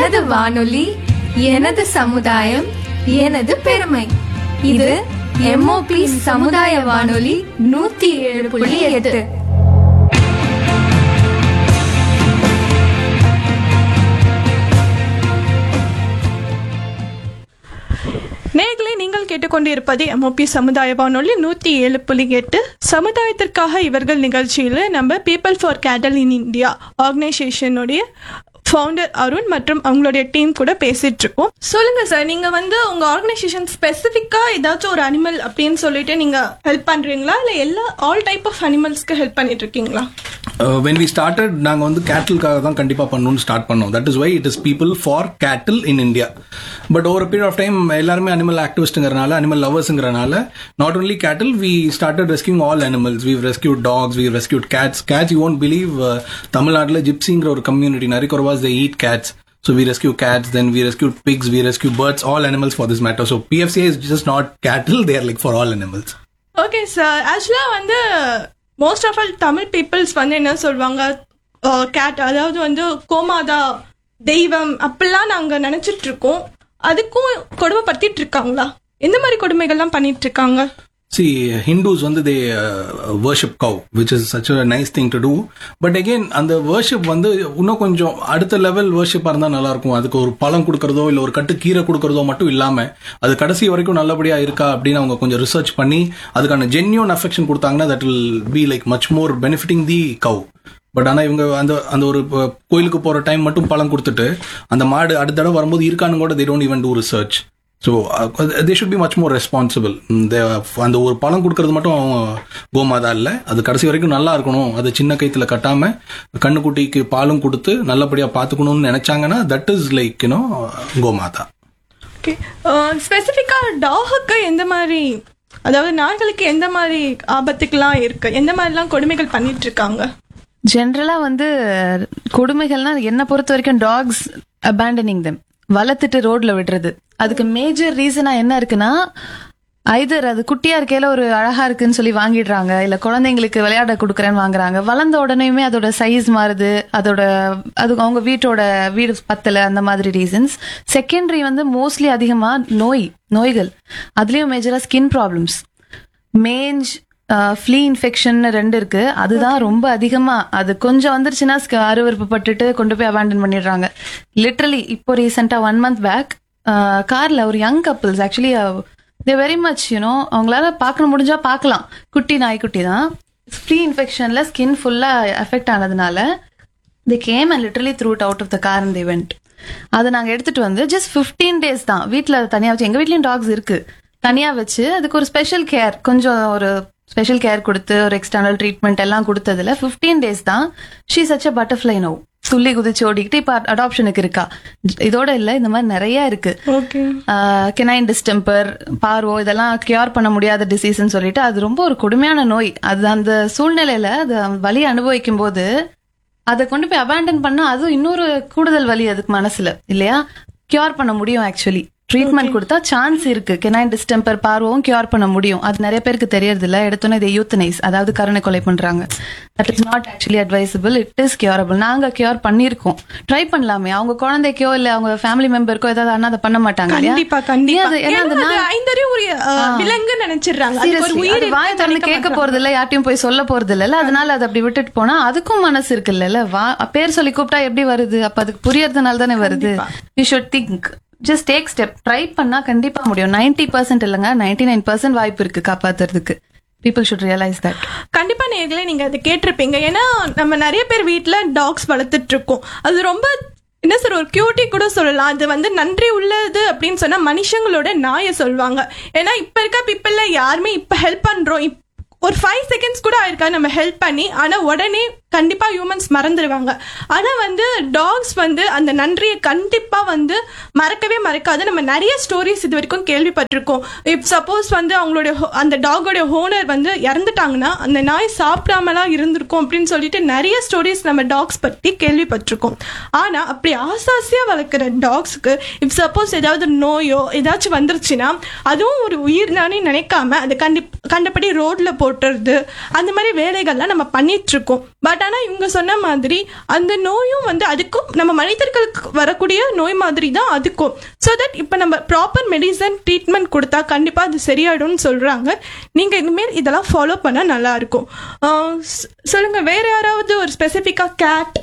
எனது வானொலி எனது சமுதாயம் எனது பெருமை இது எம்ஓபி சமுதாய வானொலி நூத்தி ஏழு புள்ளி எட்டு நேர்களை நீங்கள் கேட்டுக்கொண்டிருப்பது எம்ஓபி சமுதாய வானொலி நூற்றி ஏழு புள்ளி எட்டு சமுதாயத்திற்காக இவர்கள் நிகழ்ச்சியில் நம்ம people for cattle in India ஆர்கனைசேஷனுடைய ஃபவுண்டர் அருண் மற்றும் அவங்களுடைய டீம் கூட பேசிட்டு இருக்கோம் சொல்லுங்க சார் நீங்க வந்து உங்க ஆர்கனைசேஷன் ஸ்பெசிஃபிக்கா ஏதாச்சும் ஒரு அனிமல் அப்படின்னு சொல்லிட்டு நீங்க ஹெல்ப் பண்றீங்களா இல்ல எல்லா ஆல் டைப் ஆஃப் அனிமல்ஸ்க்கு ஹெல்ப் பண்ணிட்டு இருக்கீங்களா வென் வி ஸ்டார்டட் நாங்க வந்து கேட்டிலுக்காக தான் கண்டிப்பா பண்ணணும்னு ஸ்டார்ட் பண்ணோம் that is why it is people for cattle in India but over period of time எல்லாருமே அனிமல் ஆக்டிவிஸ்ட்ங்கிறனால அனிமல் லவர்ஸ்ங்கிறனால not only cattle we started rescuing all animals we rescued dogs we rescued cats cats you won't believe தமிழ்நாட்டில் ஜிப்சிங்கிற ஒரு community நிறைய Kuravas they eat cats So we rescue cats, then we rescue pigs, we rescue birds, all animals for this matter. So PFCA is just not cattle; they are like for all animals. Okay sir ஆக்சுவலாக வந்து most of all Tamil peoples வந்து என்ன சொல்லுவாங்க gate அதாவது வந்து கோமாதா தெய்வம் அப்படிலாம் நாங்கள் நினச்சிட்டு இருக்கோம் அதுக்கும் கொடுமைப்படுத்திட்டு இருக்காங்களா எந்த மாதிரி கொடுமைகள்லாம் பண்ணிட்டு இருக்காங்க See, Hindus வந்து they uh, worship cow, which is such a nice thing to do. But again, அந்த worship வந்து இன்னும் கொஞ்சம் அடுத்த லெவல் worship இருந்தா நல்லா இருக்கும் அதுக்கு ஒரு பழம் கொடுக்கறதோ இல்ல ஒரு கட்டு கீரை கொடுக்கறதோ மட்டும் இல்லாம அது கடைசி வரைக்கும் நல்லபடியா இருக்கா அப்படின்னு அவங்க கொஞ்சம் ரிசர்ச் பண்ணி அதுக்கான ஜென்யூன் அஃபெக்ஷன் கொடுத்தாங்கன்னா that will be like much more benefiting the cow but ஆனா இவங்க அந்த அந்த ஒரு ப- கோயிலுக்கு போற டைம் மட்டும் பழம் கொடுத்துட்டு அந்த மாடு அடுத்த தடவை வரும்போது இருக்கான்னு கூட they don't even do research so they should be much more responsible அந்த ஒரு பழம் கொடுக்கறது மட்டும் அவங்க கோமாதா இல்லை அது கடைசி வரைக்கும் நல்லா இருக்கணும் அது சின்ன கைத்துல கட்டாம கண்ணுக்குட்டிக்கு பாலும் கொடுத்து நல்லபடியா பார்த்துக்கணும்னு நினைச்சாங்கன்னா that is like you know Gomata okay ஸ்பெசிஃபிக்காக டாகுக்கு எந்த மாதிரி அதாவது நாய்களுக்கு எந்த மாதிரி ஆபத்துக்கெல்லாம் இருக்கு எந்த மாதிரிலாம் கொடுமைகள் பண்ணிட்டு இருக்காங்க ஜென்ரலா வந்து கொடுமைகள்னா என்ன பொறுத்த வரைக்கும் டாக்ஸ் அபேண்டனிங் தெம் வளர்த்துட்டு ரோட்ல விடுறது அதுக்கு மேஜர் ரீசனா என்ன இருக்குன்னா ஐதர் அது குட்டியா இருக்கையில ஒரு அழகா இருக்குன்னு சொல்லி வாங்கிடுறாங்க இல்ல குழந்தைங்களுக்கு விளையாட கொடுக்குறேன்னு வாங்குறாங்க வளர்ந்த உடனேயுமே அதோட சைஸ் மாறுது அதோட அது அவங்க வீட்டோட வீடு பத்தல அந்த மாதிரி ரீசன்ஸ் செகண்டரி வந்து மோஸ்ட்லி அதிகமா நோய் நோய்கள் அதுலயும் மேஜரா skin problems mange flea infection ரெண்டு இருக்கு அதுதான் ரொம்ப அதிகமா அது கொஞ்சம் வந்துருச்சுன்னா ஸ்க- அருவருப்பு பட்டுட்டு கொண்டு போய் அபேண்டன் பண்ணிடுறாங்க லிட்ரலி இப்போ ரீசெண்டா ஒன் மந்த் பேக் கார்ல ஒரு young couples actually they very much you know அவங்களால பார்க்க முடிஞ்சா பார்க்கலாம் குட்டி நாய்க்குட்டி தான் ஃப்ளீ இன்ஃபெக்ஷன்ல ஸ்கின் ஃபுல்லா அஃபெக்ட் ஆனதுனால the came and literally threw out of the car and event அதை நாங்கள் எடுத்துட்டு வந்து ஜஸ்ட் 15 டேஸ் தான் வீட்டில் தனியாக வச்சு எங்கள் வீட்லேயும் டாக்ஸ் இருக்கு தனியாக வச்சு அதுக்கு ஒரு ஸ்பெஷல் கேர் கொஞ்சம் ஒரு ஸ்பெஷல் கேர் கொடுத்து ஒரு எக்ஸ்டர்னல் ட்ரீட்மெண்ட் எல்லாம் கொடுத்ததுல 15 டேஸ் தான் she such a butterfly no துள்ளி குதிச்சு ஓடிக்கிட்டு இப்போ அடாப்ஷனுக்கு இருக்கா இதோட இல்லை இந்த மாதிரி நிறைய இருக்கு ஓகே கெனைன் டிஸ்டெம்பர் பார்வோ இதெல்லாம் கியூர் பண்ண முடியாத டிசீஸ்ன்னு சொல்லிட்டு அது ரொம்ப ஒரு கொடுமையான நோய் அது அந்த சூழ்நிலையில அது வலி அனுபவிக்கும் போது அதை கொண்டு போய் அபேண்டன் பண்ணா அதுவும் இன்னொரு கூடுதல் வலி அதுக்கு மனசுல இல்லையா கியூர் பண்ண முடியும் ஆக்சுவலி ட்ரீட்மெண்ட் கொடுத்தா சான்ஸ் இருக்கு கெனைன் டிஸ்டெம்பர் பார்வோம் கியூர் பண்ண முடியும் அது நிறைய பேருக்கு தெரியறது இல்ல எடுத்தோன்னே இதை யூத்தனைஸ் அதாவது கருணை கொலை பண்றாங்க that is not actually advisable it is curable நாங்க கியூர் பண்ணிருக்கோம் ட்ரை பண்ணலாமே அவங்க குழந்தைக்கோ இல்ல அவங்க ஃபேமிலி மெம்பருக்கோ ஏதாவது ஆனா அதை பண்ண மாட்டாங்க இல்லையா? கண்டிப்பா கண்டிப்பா ஏன் அது- ஏன்னா ஏன்னா அந்த அது நாய்- ஐந்தறிவு உரிய, அஹ், விலங்கு நினைச்சிடுறாங்க அதுக்கு ஒரு Seriously, உயிர் அது வாயை இருக்குன்னு திறந்து நினைக்க கேட்க மாட்றாங்க. போறது இல்ல யார்ட்டையும் போய் சொல்ல போறது இல்ல அதனால அதை அப்படி விட்டுட்டு போனா அதுக்கும் மனசு இருக்குல்ல வா பேர் சொல்லி கூப்பிட்டா எப்படி வருது அப்ப அதுக்கு புரியறதுனால தானே வருது you should think just take step try பண்ணா கண்டிப்பா முடியும் 90% பர்சன்ட் இல்லைங்க 99% நைன் பர்சன்ட் வாய்ப்பு இருக்கு காப்பாத்துறதுக்கு பீப்புள் ஷுட் ரியலைஸ் தட் கண்டிப்பா நேர்களே நீங்க அதை கேட்டிருப்பீங்க ஏன்னா நம்ம நிறைய பேர் வீட்ல டாக்ஸ் வளர்த்துட்டு இருக்கோம் அது ரொம்ப என்ன சார் ஒரு கியூட்டி கூட சொல்லலாம் அது வந்து நன்றி உள்ளது அப்படின்னு சொன்னா மனுஷங்களோட நாயை சொல்லுவாங்க ஏன்னா இப்ப இருக்க பீப்புள்ல யாருமே இப்ப ஹெல்ப் பண்றோம் இப்- ஒரு ஃபைவ் செகண்ட்ஸ் கூட ஆயிருக்கா நம்ம ஹெல்ப் பண்ணி ஆனா உடனே கண்டிப்பா ஹியூமன்ஸ் மறந்துடுவாங்க ஆனா வந்து டாக்ஸ் வந்து அந்த நன்றியை கண்டிப்பா வந்து மறக்கவே மறக்காது நம்ம நிறைய ஸ்டோரிஸ் இது வரைக்கும் கேள்விப்பட்டிருக்கோம் இப் சப்போஸ் வந்து அவங்களுடைய ho- அந்த டாகோட ஓனர் வந்து இறந்துட்டாங்கன்னா அந்த நாய் சாப்பிடாமலாம் இருந்திருக்கும் அப்படின்னு சொல்லிட்டு நிறைய ஸ்டோரிஸ் நம்ம டாக்ஸ் பற்றி கேள்விப்பட்டிருக்கோம் ஆனா அப்படி ஆசாசியா வளர்க்குற டாக்ஸ்க்கு இப் சப்போஸ் ஏதாவது நோயோ ஏதாச்சும் வந்துருச்சுன்னா அதுவும் ஒரு உயிர் தானே நினைக்காம அதை கண்டி கண்டபடி ரோட்ல போட்டுறது அந்த மாதிரி வேலைகள்லாம் நம்ம பண்ணிட்டு இருக்கோம் பட் ஆனால் இவங்க சொன்ன மாதிரி அந்த நோயும் வந்து அதுக்கும் நம்ம மனிதர்களுக்கு வரக்கூடிய நோய் மாதிரி தான் அதுக்கும் ஸோ தட் இப்போ நம்ம ப்ராப்பர் மெடிசன் ட்ரீட்மெண்ட் கொடுத்தா கண்டிப்பாக அது சரியாயிடும்னு சொல்கிறாங்க நீங்கள் இனிமேல் இதெல்லாம் ஃபாலோ பண்ணால் நல்லா இருக்கும் ஆஹ் ஸ்- சொல்லுங்க வேற யாராவது ஒரு ஸ்பெசிஃபிக்காக கேட்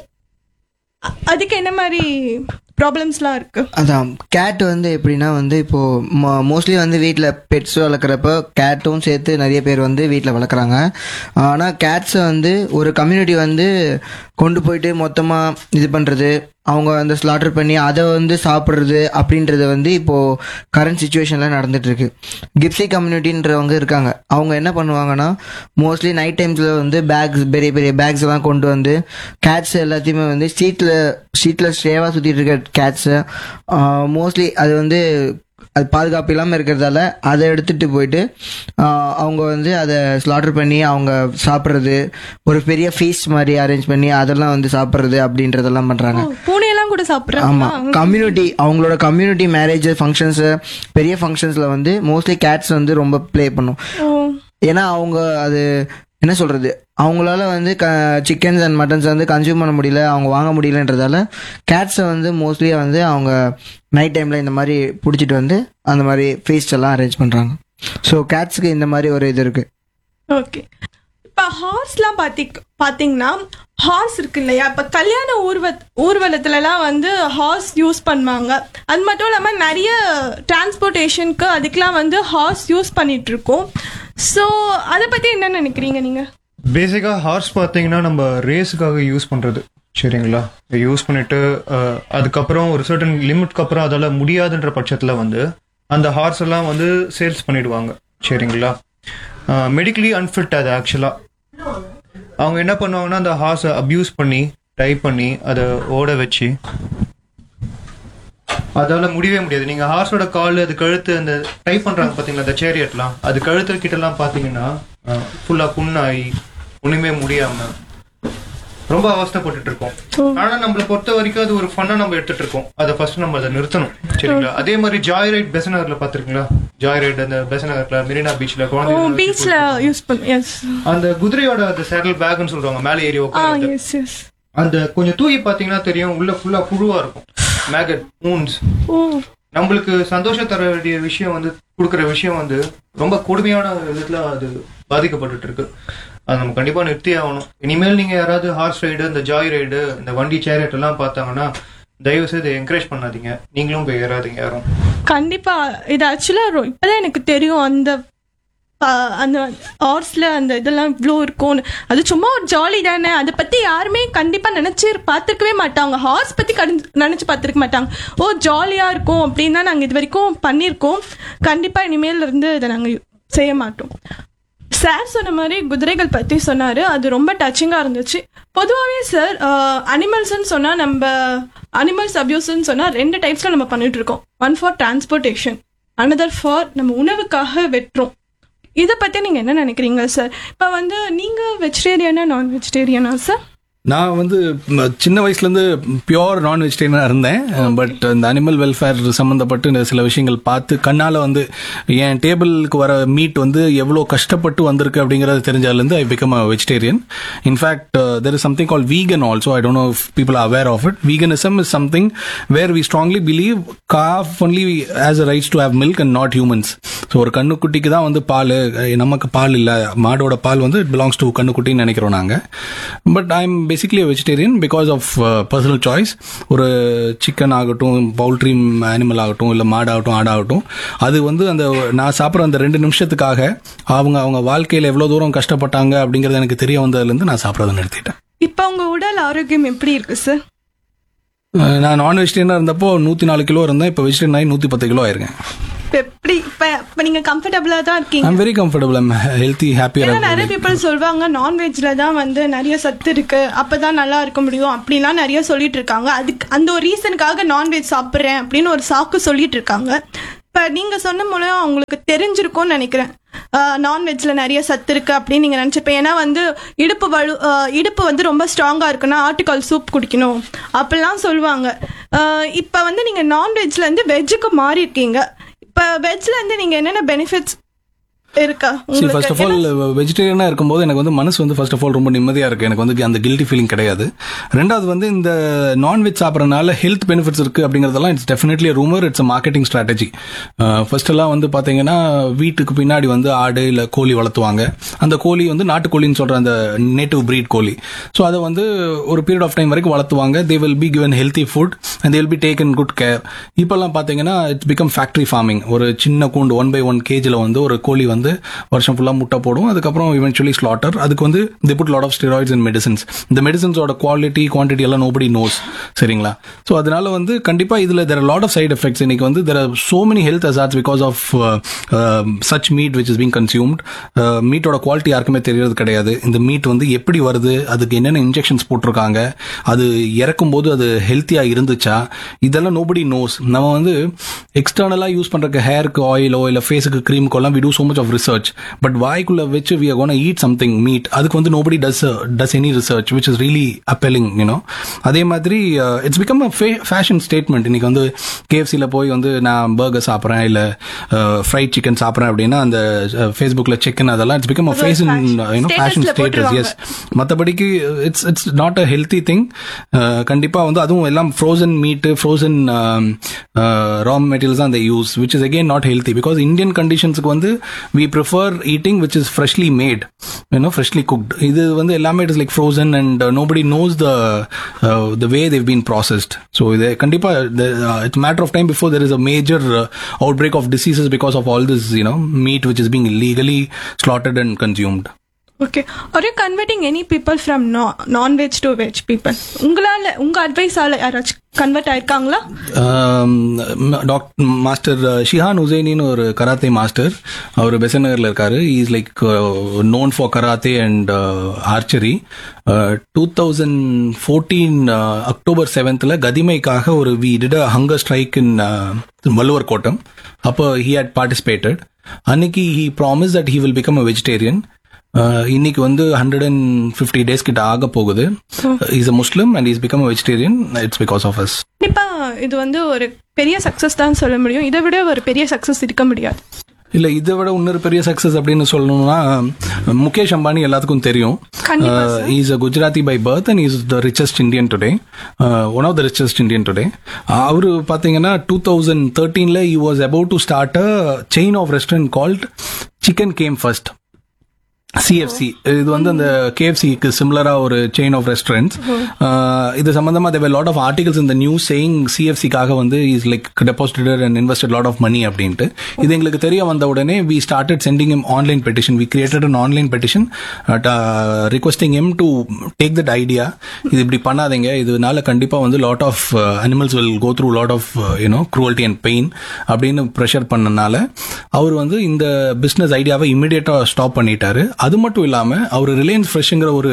அதுக்கு என்ன மாதிரி ப்ராப்ளம்ஸ்லாம் இருக்கு அதான் கேட் வந்து எப்படின்னா வந்து இப்போ மோஸ்ட்லி வந்து வீட்டில் பெட்ஸ் வளர்க்குறப்ப கேட்டும் சேர்த்து நிறைய பேர் வந்து வீட்டில் வளர்க்குறாங்க ஆனால் கேட்ஸை வந்து ஒரு கம்யூனிட்டி வந்து கொண்டு போயிட்டு மொத்தமாக இது பண்ணுறது அவங்க அந்த ஸ்லாட்டர் பண்ணி அதை வந்து சாப்பிட்றது அப்படின்றது வந்து இப்போது கரண்ட் சுச்சுவேஷனில் நடந்துட்டு இருக்கு கிப்சி கம்யூனிட்டின்றவங்க இருக்காங்க அவங்க என்ன பண்ணுவாங்கன்னா மோஸ்ட்லி நைட் டைம்ஸில் வந்து பேக்ஸ் பெரிய பெரிய பேக்ஸ் எல்லாம் கொண்டு வந்து கேட்ஸ் எல்லாத்தையுமே வந்து ஸ்ட்ரீட்டில் ஸ்ட்ரீட்டில் ஸ்டேவாக சுற்றிட்டு இருக்க கேட்ஸை மோஸ்ட்லி அது வந்து அது பாதுகாப்பு இல்லாமல் இருக்கிறதால அதை எடுத்துகிட்டு போயிட்டு ஆஹ் அவங்க வந்து அதை ஸ்லாட்டர் பண்ணி அவங்க சாப்பிட்றது ஒரு பெரிய ஃபீஸ்ட் மாதிரி அரேஞ்ச் பண்ணி அதெல்லாம் வந்து சாப்பிட்றது அப்படின்றதெல்லாம் பண்ணுறாங்க பூனையெல்லாம் கூட சாப்பிட்றாங்க ஆமா கம்யூனிட்டி அவங்களோட கம்யூனிட்டி மேரேஜ் ஃபங்க்ஷன்ஸ் பெரிய ஃபங்க்ஷன்ஸ்ல வந்து மோஸ்ட்லி கேட்ஸ் வந்து ரொம்ப ப்ளே பண்ணும் ஏன்னா அவங்க அது என்ன சொல்றது அவங்களால வந்து சிக்கன்ஸ் அண்ட் மட்டன்ஸ் வந்து கன்சியூம் பண்ண முடியல அவங்க வாங்க முடியலன்றதால கேட்ஸை வந்து மோஸ்ட்லி வந்து அவங்க நைட் டைம்ல இந்த மாதிரி பிடிச்சிட்டு வந்து அந்த மாதிரி ஃபீஸ்ட் எல்லாம் அரேஞ்ச் பண்றாங்க ஸோ கேட்ஸ்க்கு இந்த மாதிரி ஒரு இது இருக்கு ஓகே இப்போ ஹார்ஸ்லாம் பார்த்தி பார்த்தீங்கன்னா ஹார்ஸ் இருக்கு இல்லையா இப்போ கல்யாண ஊர்வ ஊர்வலத்துலலாம் வந்து ஹார்ஸ் யூஸ் பண்ணுவாங்க அது மட்டும் இல்லாமல் நிறைய டிரான்ஸ்போர்ட்டேஷனுக்கு அதுக்கெலாம் வந்து ஹார்ஸ் யூஸ் பண்ணிட்டு இருக்கோம் ஸோ அதை பற்றி என்ன நினைக்கிறீங்க நீங்கள் பேசிக்காக ஹார்ஸ் பார்த்தீங்கன்னா நம்ம ரேஸுக்காக யூஸ் பண்ணுறது சரிங்களா யூஸ் பண்ணிட்டு அஹ், அதுக்கப்புறம் ஒரு சர்டன் லிமிட்க்கு அப்புறம் அதால் முடியாதுன்ற பட்சத்தில் வந்து அந்த ஹார்ஸ் எல்லாம் வந்து சேல்ஸ் பண்ணிடுவாங்க சரிங்களா மெடிக்கலி அன்ஃபிட் அது ஆக்சுவலாக அவங்க என்ன பண்ணுவாங்கன்னா அந்த ஹார்ஸை அப்யூஸ் பண்ணி டைப் பண்ணி அதை ஓட வச்சு அதால முடியவே முடியாது நீங்க ஹார்ஸோட கால் அது கழுத்து அந்த டைப் பண்றாங்க பாத்தீங்களா அந்த சேரியட்லாம் அது கழுத்து கிட்ட எல்லாம் பாத்தீங்கன்னா ஃபுல்லா புண்ணாகி ஒண்ணுமே முடியாம ரொம்ப அவஸ்தைப்பட்டுட்டு இருக்கோம் ஆனா நம்மள பொறுத்த வரைக்கும் அது ஒரு ஃபன்னா நம்ம எடுத்துட்டு இருக்கோம் அதை ஃபர்ஸ்ட் நம்ம அதை நிறுத்தணும் சரிங்களா அதே மாதிரி ஜாய் ரைட் பெசநகர்ல பாத்திருக்கீங்களா ஜாய் ரைட் அந்த பெசநகர்ல மெரினா பீச்ல ஓ குழந்தை பீச்சில் யூஸ் பண்ண எஸ் அந்த குதிரையோட அந்த சேடல் பேக்னு சொல்றாங்க மேலே ஏறி ஆ உட்காந்து எஸ் எஸ் அந்த கொஞ்சம் தூக்கி பாத்தீங்கன்னா தெரியும் உள்ள ஃபுல்லா புழுவா இருக்கும் மேகட் மூன்ஸ் ஓ நம்மளுக்கு சந்தோஷம் தர வேண்டிய விஷயம் வந்து கொடுக்குற விஷயம் வந்து ரொம்ப கொடுமையான விதத்துல அது பாதிக்கப்பட்டுட்டு இருக்கு அது நம்ம கண்டிப்பா நிறுத்தி ஆகணும் இனிமேல் நீங்க யாராவது ஹார்ஸ் ரைடு இந்த ஜாய் ரைடு இந்த வண்டி சேரட் எல்லாம் பார்த்தாங்கன்னா தயவு செய்து என்கரேஜ் பண்ணாதீங்க நீங்களும் போய் ஏறாதீங்க யாரும் கண்டிப்பா இது ஆக்சுவலா இப்பதான் எனக்கு தெரியும் அந்த ஆ, அந்த ஹார்ஸ்ல அந்த இதெல்லாம் இவ்வளோ இருக்கும்னு அது சும்மா ஒரு ஜாலி தானே அதை பத்தி யாருமே கண்டிப்பா நினைச்சு பார்த்துருக்கவே மாட்டாங்க ஹார்ஸ் பத்தி கடிஞ்சு- நினைச்சு பார்த்துருக்க மாட்டாங்க ஓ ஜாலியா இருக்கும் அப்படின்னு தான் நாங்க இது வரைக்கும் பண்ணியிருக்கோம் கண்டிப்பா இனிமேல் இருந்து இதை நாங்க செய்ய மாட்டோம் சார் சொன்ன மாதிரி குதிரைகள் பற்றி சொன்னார் அது ரொம்ப டச்சிங்காக இருந்துச்சு பொதுவாகவே சார் அனிமல்ஸ்ன்னு சொன்னால் நம்ம அனிமல்ஸ் அப்யூஸ்ன்னு சொன்னால் ரெண்டு டைப்ஸில் நம்ம பண்ணிட்டு இருக்கோம் one for transportation another for நம்ம உணவுக்காக வெட்டுறோம் இதை பற்றி நீங்கள் என்ன நினைக்கிறீங்க சார் இப்போ வந்து நீங்கள் வெஜிடேரியனா நான் வெஜிடேரியனா சார் நான் வந்து ம், சின்ன வயசுலேருந்து பியோர் நான் வெஜிடேரியனாக இருந்தேன் பட் இந்த அனிமல் வெல்ஃபேர் சம்மந்தப்பட்டு இந்த சில விஷயங்கள் பார்த்து கண்ணால் வந்து என் டேபிளுக்கு வர மீட் வந்து எவ்வளோ கஷ்டப்பட்டு வந்திருக்கு அப்படிங்கிறது தெரிஞ்சதுலேருந்து I become a vegetarian in fact there is something call vegan also I don't know if people are aware of it veganism is something where we strongly believe calf only has a rights to have milk and not humans so ஒரு கண்ணுக்குட்டிக்கு தான் வந்து பால் அஹ் நமக்கு பால் இல்லை மாடோட பால் வந்து it belongs to கண்ணுக்குட்டின்னு நினைக்கிறோம் நாங்கள் but I am basically vegetarian because of personal choice ஒரு சிக்கன் ஆகட்டும் பவுல்ட்ரி அனிமல் ஆகட்டும் இல்லை மாடாகட்டும் ஆடாகட்டும் அது வந்து அந்த நான் சாப்பிட்ற அந்த ரெண்டு நிமிஷத்துக்காக அவங்க அவங்க வாழ்க்கையில் எவ்வளோ தூரம் கஷ்டப்பட்டாங்க அப்படிங்கிறது எனக்கு தெரிய வந்ததுலேருந்து நான் சாப்பிட்றதை நிறுத்திட்டேன் இப்போ உங்கள் உடல் ஆரோக்கியம் எப்படி இருக்கு சார் அஹ் நான் நான் வெஜிடேரியனாக இருந்தப்போ நூற்றி நாலு கிலோ இருந்தேன் இப்போ வெஜிடேரியன் ஆகி நூற்றி பத்து கிலோ ஆயிருக்கேன் இப்போ எப்படி இப்போ இப்போ நீங்கள் கம்ஃபர்டபுளாக தான் இருக்கீங்க I'm very comfortable I'm healthy ஏன்னா ஹாப்பியர் நிறைய பீப்புள் சொல்வாங்க நான்வெஜ்ல தான் வந்து நிறைய சத்து இருக்கு அப்பதான் நல்லா இருக்க முடியும் அப்படிலாம் நிறைய சொல்லிட்டு இருக்காங்க அதுக்கு அந்த ஒரு ரீசனுக்காக நான்வெஜ் சாப்பிட்றேன் அப்படின்னு ஒரு சாக்கு சொல்லிட்டு இருக்காங்க இப்ப நீங்க சொன்ன மூலம் அவங்களுக்கு தெரிஞ்சிருக்கும்னு நினைக்கிறேன் நான்வெஜ்ல நிறைய சத்து இருக்கு அப்படின்னு நீங்க நினைச்சப்ப ஏன்னா வந்து இடுப்பு வலு ஆஹ் இடுப்பு வந்து ரொம்ப ஸ்ட்ராங்கா இருக்குன்னா ஆட்டுக்கால் சூப் குடிக்கணும் அப்படிலாம் சொல்லுவாங்க ஆஹ் இப்ப வந்து நீங்க நான்வெஜ்ல இருந்து வெஜ்ஜுக்கு மாறி இருக்கீங்க இப்ப வெஜ்ல இருந்து நீங்க என்னென்ன பெனிஃபிட்ஸ் இருக்கா சரி ஃபர்ஸ்ட் ஆஃப் உங்களுக்கு ஆல் வெஜிடேரியனா இருக்கும்போது எனக்கு வந்து மனசு வந்து ஃபர்ஸ்ட் ஆஃப் ஆல் ரொம்ப நிம்மதியா இருக்கு எனக்கு வந்து அந்த கில்ட்டி ஃபீலிங் கிடையாது ரெண்டாவது வந்து இந்த நான்வெஜ் சாப்பிட்றதுனால ஹெல்த் பெனிஃபிட்ஸ் இருக்கு அப்படிங்கறதெல்லாம் it's definitely rumour it's marketing strategy first எல்லாம் வந்து பாத்தீங்கன்னா வீட்டுக்கு பின்னாடி வந்து ஆடு இல்ல கோழி வளர்த்துவாங்க அந்த கோழி வந்து நாட்டுக்கோழின்னு சொல்ற அந்த நேட்டிவ் breed கோழி ஸோ அதை வந்து ஒரு பீரியட் ஆஃப் டைம் வரைக்கும் வளர்த்துவாங்க they will be given healthy food and they will be taken good care இப்பெல்லாம் பாத்தீங்கன்னா இட்ஸ் பிகம் ஃபேக்டரி ஃபார்மிங் ஒரு சின்ன கூண்டு ஒன் பை ஒன் கேஜில் வந்து ஒரு கோழி வந்து வருஷம் ஃபுல்லாக முட்டை போடும் அதுக்கப்புறம் இவென்ச்சுவலி ஸ்லாட்டர் அதுக்கு வந்து the put lot of steroids and medicines இந்த மெடிசன்ஸோட குவாலிட்டி குவான்டிட்டி எல்லாம் நோபடி நோஸ் சரிங்களா ஸோ அதனால வந்து கண்டிப்பா இதுல there lot of side effects இன்னைக்கு வந்து there are so many health hazards because of such meat which is being consumed மீட்டோட குவாலிட்டி யாருக்குமே தெரியறது கிடையாது இந்த மீட் வந்து எப்படி வருது அதுக்கு என்னென்ன இன்ஜெக்ஷன்ஸ் போட்டிருக்காங்க அது இறக்கும் போது அது ஹெல்த்தியா இருந்துச்சா இதெல்லாம் நோபடி நோஸ் நம்ம வந்து எக்ஸ்டர்னலா யூஸ் பண்றதுக்கு ஹேருக்கு ஆயிலோ இல்ல ஃபேஸுக்கு க்ரீமுக்கோ எல்லாம் we do so much of research but வாய்க்குள்ள வச்சு we gonna eat something meat அதுக்கு வந்து nobody does does any research which is really appalling you know அதே மாதிரி it's become a fashion statement இன்னைக்கு வந்து கேஎஃப்சியில் போய் வந்து நான் பர்கர் சாப்பிட்றேன் இல்லை ஃப்ரைட் சிக்கன் சாப்பிட்றேன் அப்படின்னா அந்த ஃபேஸ்புக்கில் சிக்கன் அதெல்லாம் it's become a fashion you know fashion Statusல ஸ்டேட்டஸ் எஸ் மற்றபடிக்கு it's it's not a healthy thing கண்டிப்பாக வந்து அதுவும் எல்லாம் ஃப்ரோசன் மீட்டு ஃப்ரோசன் ரா மெட்டீரியல்ஸ் தான் அந்த use which is again not healthy because Indian கண்டிஷன்ஸுக்கு வந்து we prefer eating which is freshly made you know freshly cooked இது வந்து எல்லாமே it is like frozen and nobody knows the the way they've been processed so இது கண்டிப்பாக it's matter of time before there is a major outbreak of diseases because of all this you know meat which is being legally slaughtered and consumed okay R you converting any people from non veg to veg people உங்களால உங்க அட்வைஸால யாராச்சும் convert ஆயிருக்காங்களா doctor master Shihan உசைனின்னு ஒரு karate master அவர் பெசநகர்ல இருக்காரு is like known for karate and archery two thousand fourteen October செவன்த்தில் கதிமைக்காக ஒரு we did a hunger strike in Valluvar Kottam அப்போ ஹி ஹேட் பார்ட்டிசிபேட்டட் அன்னைக்கு he promise that he will become a vegetarian இன்னைக்கு வந்து ஹண்ட்ரட் அண்ட் ஃபிஃப்டி டேஸ் கிட்ட ஆக போகுது is a Muslim and is become a vegetarian it's because of us கண்டிப்பா இது வந்து ஒரு பெரிய சக்சஸ் தான் சொல்ல முடியும் இதை விட ஒரு பெரிய சக்சஸ் இருக்க முடியாது இல்ல இதை விட இன்னொரு பெரிய சக்சஸ் அப்படின்னு சொல்லணும்னா முகேஷ் அம்பானி எல்லாத்துக்கும் தெரியும் கண்டிப்பா is a Gujarati by birth and is the richest Indian today one of the richest Indian today அவரு பாத்தீங்கன்னா டூ தௌசண்ட் தேர்ட்டீன்ல he was about to start a chain of restaurant called chicken game first CFC இது வந்து அந்த கேஎஃப்சிக்கு சிமிலரா ஒரு chain of restaurants இது சம்பந்தமா தேவை லாட் ஆஃப் ஆர்டிகல்ஸ் இந்த நியூஸ் சேயிங் சிஎஃப்சிக்காக வந்து is like deposited and invested lot of money அப்படின்ட்டு இது எங்களுக்கு தெரிய வந்த உடனே we started sending him online petition we created an online petition requesting them to take that idea இது இப்படி பண்ணாதீங்க இதனால கண்டிப்பா வந்து lot of animals will go through lot of you know cruelty and pain அப்படின்னு ப்ரெஷர் பண்ணனால அவர் வந்து இந்த பிசினஸ் ஐடியாவை இமிடியேட்டா ஸ்டாப் பண்ணிட்டாரு அது மட்டும் இல்லாம அவர் ரிலையன்ஸ் ஃப்ரெஷ்ங்கிற ஒரு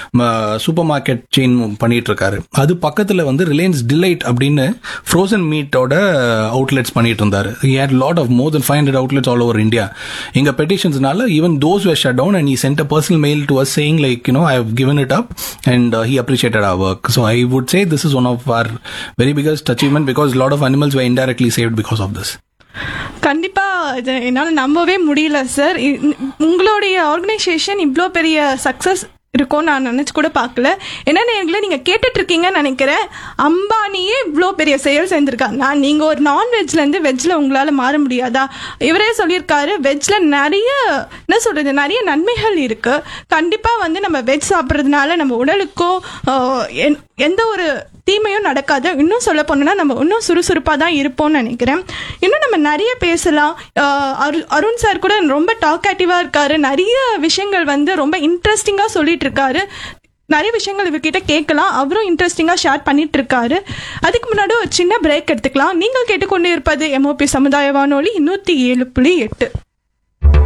சூப்பர் மார்க்கெட் செயின் பண்ணிட்டு இருக்காரு அது பக்கத்துல வந்து ரிலையன்ஸ் டிலைட் அப்படின்னு ஃப்ரோசன் மீட்டோட அவுட்லெட்ஸ் பண்ணிட்டு இருந்தாரு had lot of more than five hundred outlets all over India எங்க பெட்டிஷன்ஸ்னால even those were shut down and he sent a personal mail to us saying like you know I have given it up and he appreciated our work so I would say this is one of our very biggest achievement because lot of animals were indirectly saved because of this கண்டிப்பா இது என்னால நம்பவே முடியல sir உங்களுடைய organisation இவ்வளோ பெரிய success இருக்கும் நான் நினைச்சு கூட பார்க்கல ஏன்னா எங்களை நீங்க கேட்டுட்டு இருக்கீங்கன்னு நினைக்கிறேன் அம்பானியே இவ்வளோ பெரிய செயல் செஞ்சிருக்காங்க நான் நீங்க ஒரு நான்வெஜ்ல இருந்து வெஜ்ல உங்களால மாற முடியாதா இவரே சொல்லியிருக்காரு வெஜ்ல நிறைய என்ன சொல்றது நிறைய நன்மைகள் இருக்கு கண்டிப்பா வந்து நம்ம வெஜ் சாப்பிட்றதுனால நம்ம உடலுக்கோ ஆஹ், என்- எந்த ஒரு தீமையும் நடக்காது இன்னும் சொல்ல போனோம்னா நம்ம இன்னும் சுறுசுறுப்பாக தான் இருப்போம்னு நினைக்கிறேன் இன்னும் நம்ம நிறைய பேசலாம் ஆஹ் அரு அருண் சார் கூட ரொம்ப டாக்காட்டிவாக இருக்காரு நிறைய விஷயங்கள் வந்து ரொம்ப இன்ட்ரெஸ்டிங்காக சொல்லிட்டு இருக்காரு நிறைய விஷயங்கள் இவர்கிட்ட கேட்கலாம் அவரும் இன்ட்ரெஸ்டிங்காக ஷேர் பண்ணிட்டு இருக்காரு அதுக்கு முன்னாடி ஒரு சின்ன பிரேக் எடுத்துக்கலாம் நீங்கள் கேட்டுக்கொண்டு இருப்பது எம்ஓபி சமுதாய வானொலி நூற்றி ஏழு புள்ளி எட்டு